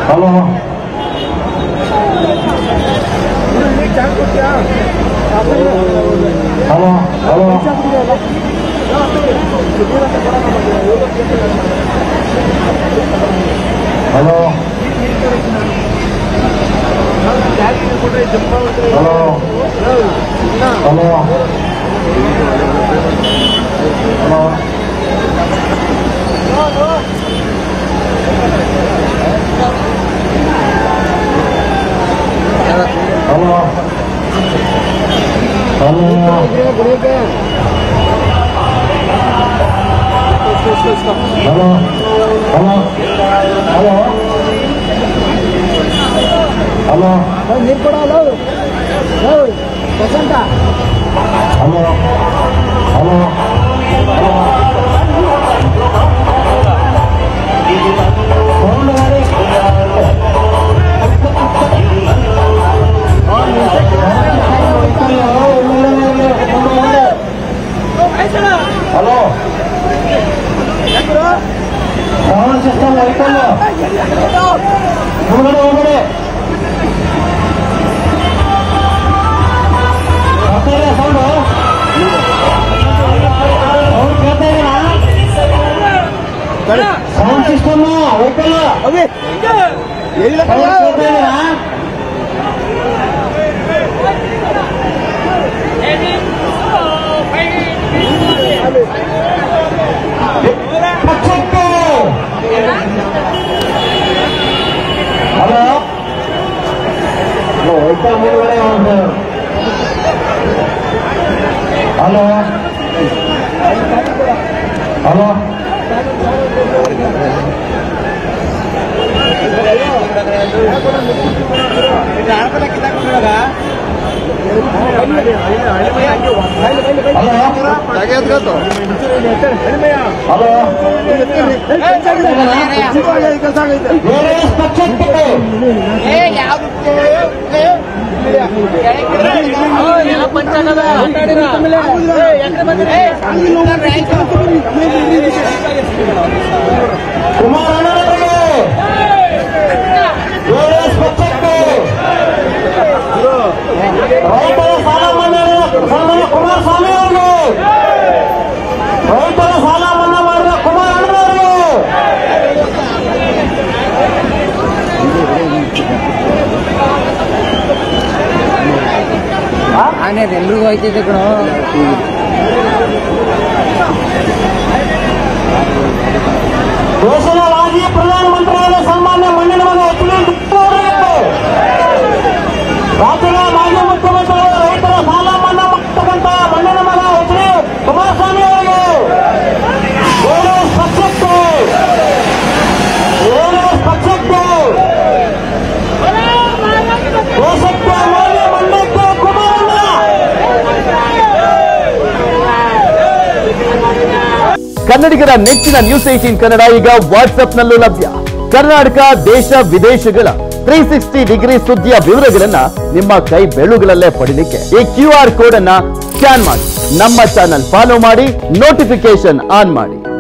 hello hello hello hello hello hello hello hello hello hello hello hello hello ನೀರು ಕೊಡಲ್ಲ Vasantha hello hello hello sound system ಐತಲ್ಲ ಹೊರಗಡೆ ಹೊರಗಡೆ ಬರ್ತಾ ಇದೆ ಸೌಂಡು ಸೌಂಡ್ ಕೇಳ್ತಾ ಇದೀನಾ ಸೌಂಡ್ ಸಿಸ್ಟಮ್ ಐತಲ್ಲ ಅವಿ ಎಲ್ಲಿ ಸೌಂಡ್ ಕೇಳ್ತಾ ಇದೀನಾ ಪಕ್ಷಕ್ಕೆ ಹಲೋ ಹಲೋ ಐತ ಮುಂದ್ಗಡೆ ಒಂದು ಹಲೋ ಹಲೋ ಹಲೋ ಹಲೋ ಬೇರೆ ಪಕ್ಷಕ್ಕೆ ಕುಮಾರಣ್ಣನವರಿಗೆ ಬೇರೆ ಪಕ್ಷಕ್ಕೆ ರೈತರ ಸಾಲ ಮನ್ನಾ ಸನ್ಮಾನ್ಯ ಕುಮಾರಸ್ವಾಮಿ ಅವರಿಗೆ ರೈತರ ಸಾಲ ಮನ್ನಾ ಮಾಡಿದ ಕುಮಾರಣ್ಣನವರಿಗೆ ಆನೆ ಎಲ್ರಿಗೂ ಹೋಯ್ತಿದ್ದೆ ಕಣೋ ದೇಶದ ಮಾಜಿ ಪ್ರಧಾನಮಂತ್ರಿಯಾದ ಸನ್ಮಾನ್ಯ ಮಣ್ಣಿನ ಮಗ ಎಚ್ ಡಿ ಅವರಿಗೆ ರಾಜ್ಯದ ಮಾಜಿ ಮುಖ್ಯಮಂತ್ರಿಗಳು ರೈತರ ಸಾಲ ಮನ್ನಾ ಮಾಡತಕ್ಕಂತ ಮಣ್ಣಿನ ಮಗ ಎಚ್ ಡಿ ಕುಮಾರಸ್ವಾಮಿ ಅವರಿಗೆ ಜೆಡಿಎಸ್ ಪಕ್ಷಕ್ಕೆ ಜೆಡಿಎಸ್ ಪಕ್ಷಕ್ಕೆ ದೇಶಕ್ಕೆ ಮೌಲ್ಯ ಮಂಡಕ್ಕೆ ಕುಮಾರಣ್ಣ ಕನ್ನಡಿಗರ ನೆಚ್ಚಿನ ನ್ಯೂಸ್ ಏಟೀನ್ ಕನ್ನಡ ಈಗ ವಾಟ್ಸ್ಆಪ್ನಲ್ಲೂ ಲಭ್ಯ ಕರ್ನಾಟಕ ದೇಶ ವಿದೇಶಗಳ ತ್ರೀ ಸಿಕ್ಸ್ಟಿ ಡಿಗ್ರಿ ಸುದ್ದಿಯ ವಿವರಗಳನ್ನ ನಿಮ್ಮ ಕೈ ಬೆಳುಗಳಲ್ಲೇ ಪಡಿಲಿಕ್ಕೆ ಈ ಕ್ಯೂ ಆರ್ ಕೋಡ್ ಅನ್ನ ಸ್ಕ್ಯಾನ್ ಮಾಡಿ ನಮ್ಮ ಚಾನಲ್ ಫಾಲೋ ಮಾಡಿ ನೋಟಿಫಿಕೇಶನ್ ಆನ್ ಮಾಡಿ